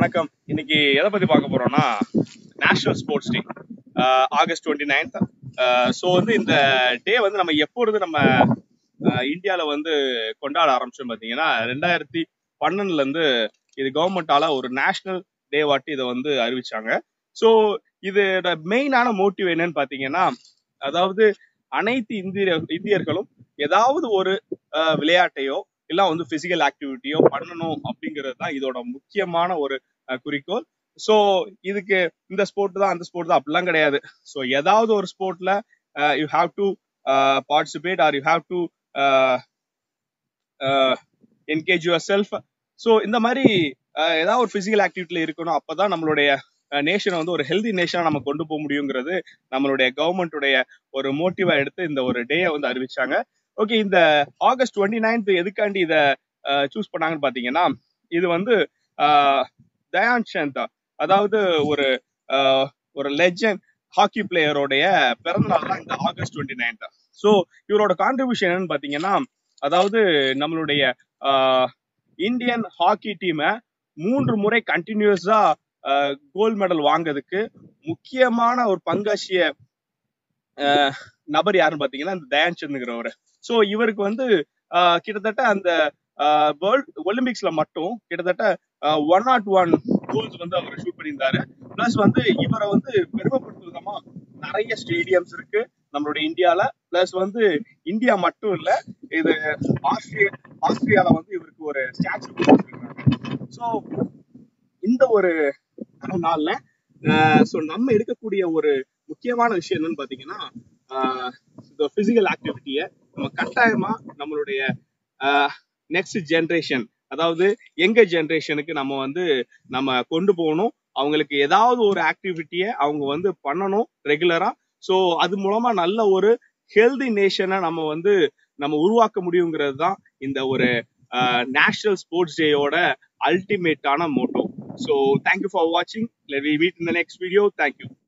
வணக்கம் இன்னைக்கு எதை பத்தி பார்க்க போறோம்னா national sports day August twenty ninth so வந்து இந்த டே வந்து நம்ம எப்பொழுது நம்ம அஹ், இந்தியால வந்து கொண்டாட ஆரம்பிச்சோம் பாத்தீங்கன்னா ரெண்டாயிரத்தி பன்னெண்டுல இருந்து இது கவர்மெண்டால ஒரு நேஷனல் டே வாட்டி இதை வந்து அறிவிச்சாங்க ஸோ இதோட மெயினான மோட்டிவ் என்னன்னு பாத்தீங்கன்னா அதாவது அனைத்து இந்திய இந்தியர்களும் ஏதாவது ஒரு அஹ், விளையாட்டையோ இல்ல வந்து பிசிக்கல் ஆக்டிவிட்டியோ பண்ணணும் அப்படிங்கிறது தான் இதோட முக்கியமான ஒரு அஹ், குறிக்கோள் ஸோ இதுக்கு இந்த ஸ்போர்ட் தான் அந்த ஸ்போர்ட் தான் அப்படிலாம் கிடையாது ஸோ ஏதாவது ஒரு ஸ்போர்ட்ல you have to participate or you have to engage yourself so இந்த மாதிரி அஹ், ஏதாவது ஒரு பிசிக்கல் ஆக்டிவிட்டில இருக்கணும் அப்பதான் நம்மளுடைய நேஷனை வந்து ஒரு ஹெல்தி நேஷனா நம்ம கொண்டு போக முடியுங்கிறது நம்மளுடைய கவர்மெண்ட்டுடைய ஒரு மோட்டிவா எடுத்து இந்த ஒரு டேயை வந்து அறிவிச்சாங்க ஓகே இந்த ஆகஸ்ட் டுவெண்ட்டி நைன்த் எதுக்காண்டி இதை சூஸ் பண்ணாங்கன்னு பாத்தீங்கன்னா இது வந்து அஹ், தயான் சந்த் அதாவது ஒரு அஹ், ஒரு லெஜண்ட் ஹாக்கி பிளேயரோடைய பிறந்த நாள் தான் இந்த ஆகஸ்ட் டுவெண்ட்டி நைன்த் ஸோ இவரோட கான்ட்ரிபியூஷன் என்னன்னு பாத்தீங்கன்னா அதாவது நம்மளுடைய இந்தியன் ஹாக்கி டீமை மூன்று முறை கண்டினியூஸா கோல்ட் மெடல் வாங்குறதுக்கு முக்கியமான ஒரு பங்காற்றிய அஹ், நபர் யாருன்னு பாத்தீங்கன்னா இந்த தயான் சந்துங்கிறவர் ஸோ இவருக்கு வந்து அஹ், கிட்டத்தட்ட அந்த வேர்ல்ட் ஒலிம்பிக்ஸ்ல மட்டும் கிட்டத்தட்ட ஒன் நாட் ஒன் கோல்ஸ் வந்து அவர் ஷூட் பண்ணியிருந்தாரு பிளஸ் வந்து இவரை வந்து பெருமைப்படுத்தும் விதமா நிறைய ஸ்டேடியம்ஸ் இருக்கு நம்மளுடைய இந்தியால பிளஸ் வந்து இந்தியா மட்டும் இல்ல இது ஆஸ்திரே ஆஸ்திரியால வந்து இவருக்கு ஒரு ஸ்டாச்சு கொடுத்துருக்காங்க ஸோ இந்த ஒரு நாள்ல ஸோ நம்ம எடுக்கக்கூடிய ஒரு முக்கியமான விஷயம் என்னன்னு பாத்தீங்கன்னா ஆஹ் இந்த பிசிக்கல் ஆக்டிவிட்டியை நம்ம கட்டாயமா நம்மளுடைய நெக்ஸ்ட் ஜென்ரேஷன் அதாவது எங்க ஜென்ரேஷனுக்கு நம்ம வந்து நம்ம கொண்டு போகணும் அவங்களுக்கு ஏதாவது ஒரு ஆக்டிவிட்டியை அவங்க வந்து பண்ணணும் ரெகுலரா ஸோ அது மூலமா நல்ல ஒரு ஹெல்தி நேஷனை நம்ம வந்து நம்ம உருவாக்க முடியுங்கிறது தான் இந்த ஒரு நேஷனல் ஸ்போர்ட்ஸ் டேயோட அல்டிமேட்டான மோட்டோ ஸோ தேங்க்யூ ஃபார் வாட்சிங் let we meet in the next video thank you